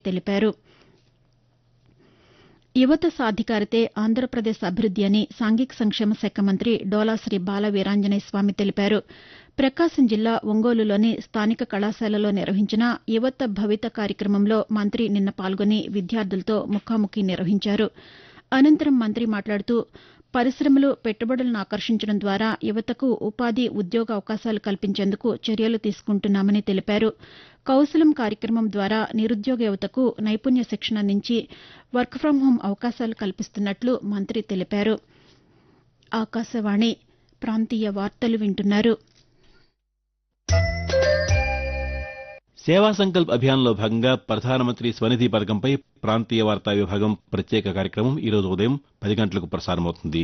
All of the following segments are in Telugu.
తెలిపారు యువత సాధికారితే ఆంధ్రప్రదేశ్ అభివృద్ది అని సాంఘిక సంక్షేమ శాఖ మంత్రి డోలాశ్రీ బాల వీరాంజనేయ స్వామి తెలిపారు ప్రకాశం జిల్లా ఒంగోలులోని స్థానిక కళాశాలలో నిర్వహించిన యువత భవిత కార్యక్రమంలో మంత్రి నిన్న పాల్గొని విద్యార్థులతో ముఖాముఖి నిర్వహించారు అనంతరం మంత్రి మాట్లాడుతూ పరిశమలు పెట్టుబడులను ఆకర్షించడం ద్వారా యువతకు ఉపాధి ఉద్యోగ అవకాశాలు కల్పించేందుకు చర్యలు తీసుకుంటున్నామని తెలిపారు కౌశలం కార్యక్రమం ద్వారా నిరుద్యోగ యువతకు నైపుణ్య శిక్షణ అందించి వర్క్ ఫ్రం హోం అవకాశాలు కల్పిస్తున్నట్లు మంత్రి తెలిపారు ఆకాశవాణి ప్రాంతీయ వార్తలు వింటున్నారు సేవా సంకల్ప్ అభియాన్లో భాగంగా ప్రధానమంత్రి స్వనిధి పథకంపై ప్రాంతీయ వార్తా విభాగం ప్రత్యేక కార్యక్రమం ఈరోజు ఉదయం పది గంటలకు ప్రసారమవుతుంది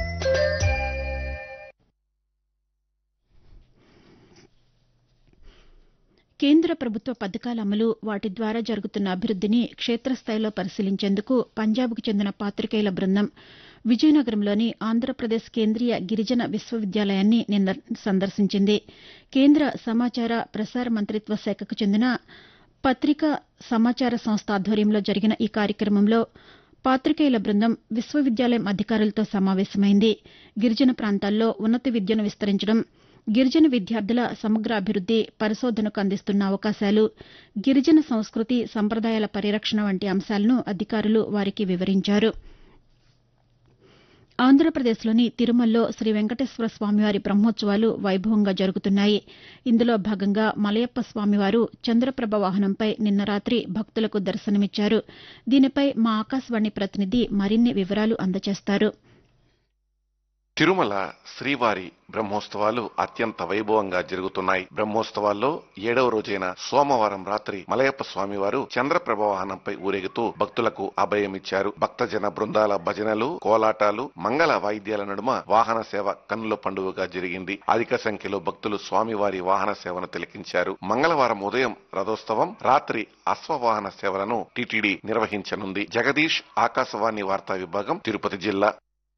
కేంద్ర ప్రభుత్వ పథకాల అమలు వాటి ద్వారా జరుగుతున్న అభివృద్దిని క్షేత్రస్థాయిలో పరిశీలించేందుకు పంజాబ్కు చెందిన పాతికేయుల బృందం విజయనగరంలోని ఆంధ్రప్రదేశ్ కేంద్రీయ గిరిజన విశ్వవిద్యాలయాన్ని నిన్న సందర్శించింది కేంద్ర సమాచార ప్రసార మంతిత్వ శాఖకు చెందిన పత్రికా సమాచార సంస్థ ఆధ్వర్యంలో జరిగిన ఈ కార్యక్రమంలో పాతికేయుల బృందం విశ్వవిద్యాలయం అధికారులతో సమావేశమైంది గిరిజన ప్రాంతాల్లో ఉన్నత విద్యను విస్తరించడం గిరిజన విద్యార్థుల సమగ్ర అభివృద్ది పరిశోధనకు అందిస్తున్న అవకాశాలు గిరిజన సంస్కృతి సంప్రదాయాల పరిరక్షణ వంటి అంశాలను అధికారులు వారికి వివరించారు ఆంధ్రప్రదేశ్లోని తిరుమలలో శ్రీ వెంకటేశ్వర స్వామివారి బ్రహ్మోత్సవాలు వైభవంగా జరుగుతున్నాయి ఇందులో భాగంగా మలయప్ప స్వామివారు చంద్రప్రభ వాహనంపై నిన్న రాతి భక్తులకు దర్శనమిచ్చారు దీనిపై మా ఆకాశవాణి ప్రతినిధి మరిన్ని వివరాలు అందజేస్తారు తిరుమల శ్రీవారి బ్రహ్మోత్సవాలు అత్యంత వైభవంగా జరుగుతున్నాయి బ్రహ్మోత్సవాల్లో ఏడవ రోజైన సోమవారం రాత్రి మలయప్ప స్వామివారు చంద్రప్రభ వాహనంపై ఊరేగుతూ భక్తులకు అభయమిచ్చారు భక్తజన బృందాల భజనలు కోలాటాలు మంగళ వాయిద్యాల నడుమ వాహన సేవ కన్నుల పండుగగా జరిగింది అధిక సంఖ్యలో భక్తులు స్వామివారి వాహన సేవను తిలకించారు మంగళవారం ఉదయం రథోత్సవం రాత్రి అశ్వవాహన సేవలను టీటీడీ నిర్వహించనుంది జగదీష్ ఆకాశవాణి వార్తా విభాగం తిరుపతి జిల్లా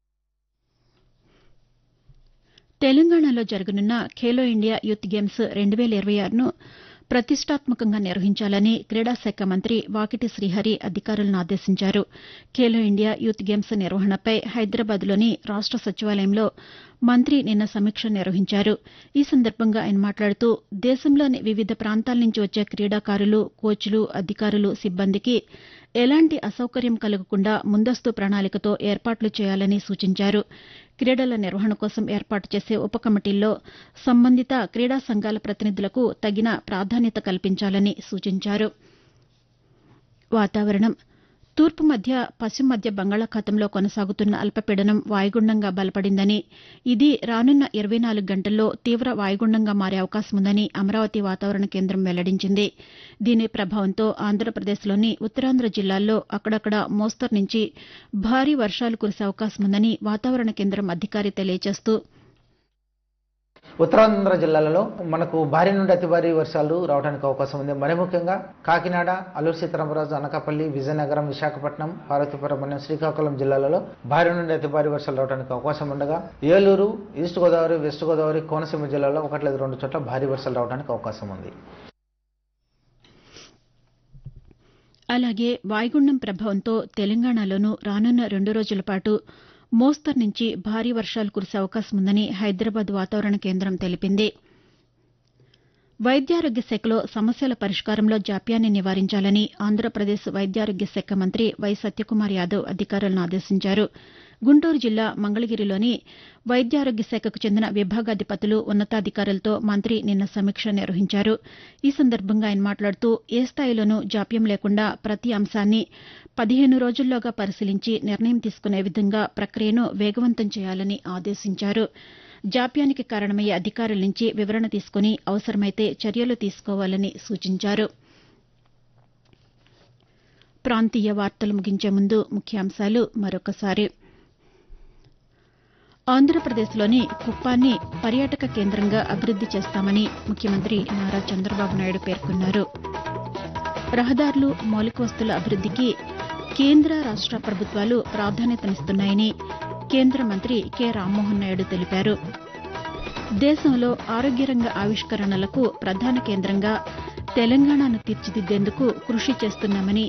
తెలంగాణలో జరగనున్న ఖేలో ఇండియా యూత్ గేమ్స్ రెండు వేల ఇరవై ఆరును ప్రతిష్టాత్మకంగా నిర్వహించాలని క్రీడా శాఖ మంత్రి వాకిటి శ్రీహరి అధికారులను ఆదేశించారు ఖేలో ఇండియా యూత్ గేమ్స్ నిర్వహణపై హైదరాబాద్లోని రాష్ట సచివాలయంలో మంత్రి నిన్న సమీక్ష నిర్వహించారు ఈ సందర్భంగా ఆయన మాట్లాడుతూ దేశంలోని వివిధ ప్రాంతాల నుంచి వచ్చే క్రీడాకారులు కోచ్లు అధికారులు సిబ్బందికి ఎలాంటి అసౌకర్యం కలగకుండా ముందస్తు ప్రణాళికతో ఏర్పాట్లు చేయాలని సూచించారు క్రీడల నిర్వహణ కోసం ఏర్పాటు చేసే ఉప కమిటీల్లో సంబంధిత క్రీడా సంఘాల ప్రతినిధులకు తగిన ప్రాధాన్యత కల్పించాలని సూచించారు వాతావరణం తూర్పు మధ్య పశ్చిమ మధ్య బంగాళాఖాతంలో కొనసాగుతున్న అల్పపీడనం వాయుగుండంగా బలపడిందని ఇది రానున్న ఇరవై నాలుగు గంటల్లో తీవ్ర వాయుగుండంగా మారే అవకాశం ఉందని అమరావతి వాతావరణ కేంద్రం వెల్లడించింది దీని ప్రభావంతో ఆంధ్రప్రదేశ్లోని ఉత్తరాంధ్ర జిల్లాల్లో అక్కడక్కడ మోస్తరు నుంచి భారీ వర్షాలు కురిసే అవకాశం ఉందని వాతావరణ కేంద్రం అధికారి తెలియజేస్తూ ఉత్తరాంధ్ర జిల్లాలలో మనకు భారీ నుండి అతి భారీ వర్షాలు రావడానికి అవకాశం ఉంది మరి ముఖ్యంగా కాకినాడ అల్లూరు సీతారామరాజు అనకాపల్లి విజయనగరం విశాఖపట్నం పార్వతీపురం మరియు శ్రీకాకుళం జిల్లాలలో భారీ నుండి అతి భారీ వర్షాలు రావడానికి అవకాశం ఉండగా ఏలూరు ఈస్ట్ గోదావరి వెస్ట్ గోదావరి కోనసీమ జిల్లాలో ఒకటి లేదా రెండు చోట్ల భారీ వర్షాలు రావడానికి అవకాశం ఉంది అలాగే వాయుగుండం ప్రభావంతో తెలంగాణలోనూ రానున్న రెండు రోజుల పాటు మోస్తరు నుంచి భారీ వర్షాలు కురిసే అవకాశం ఉందని హైదరాబాద్ వాతావరణ కేంద్రం తెలిపింది వైద్యారోగ్య శాఖలో సమస్యల పరిష్కారంలో జాప్యాన్ని నివారించాలని ఆంధ్రప్రదేశ్ వైద్యారోగ్య శాఖ మంత్రి వై సత్యకుమార్ యాదవ్ అధికారులను ఆదేశించారు గుంటూరు జిల్లా మంగళగిరిలోని వైద్యారోగ్య శాఖకు చెందిన విభాగాధిపతులు ఉన్నతాధికారులతో మంత్రి నిన్న సమీక్ష నిర్వహించారు ఈ సందర్భంగా ఆయన మాట్లాడుతూ ఏ స్థాయిలోనూ జాప్యం లేకుండా ప్రతి అంశాన్ని పదిహేను రోజుల్లోగా పరిశీలించి నిర్ణయం తీసుకునే విధంగా ప్రక్రియను వేగవంతం చేయాలని ఆదేశించారు జాప్యానికి కారణమయ్యే అధికారుల నుంచి వివరణ తీసుకుని అవసరమైతే చర్యలు తీసుకోవాలని సూచించారు ప్రాంతీయ వార్తలు ముగించే ముందు ముఖ్యాంశాలు మరొకసారి ఆంధ్రప్రదేశ్లోని కుప్పాన్ని పర్యాటక కేంద్రంగా అభివృద్ది చేస్తామని ముఖ్యమంత్రి నారా చంద్రబాబు నాయుడు పేర్కొన్నారు రహదారులు మౌలిక వస్తుల అభివృద్దికి కేంద్ర రాష్ట ప్రభుత్వాలు ప్రాధాన్యతనిస్తున్నాయని కేంద్ర మంత్రి కె రామ్మోహన్ నాయుడు తెలిపారు దేశంలో ఆరోగ్య రంగ ఆవిష్కరణలకు ప్రధాన కేంద్రంగా తెలంగాణను తీర్చిదిద్దేందుకు కృషి చేస్తున్నామని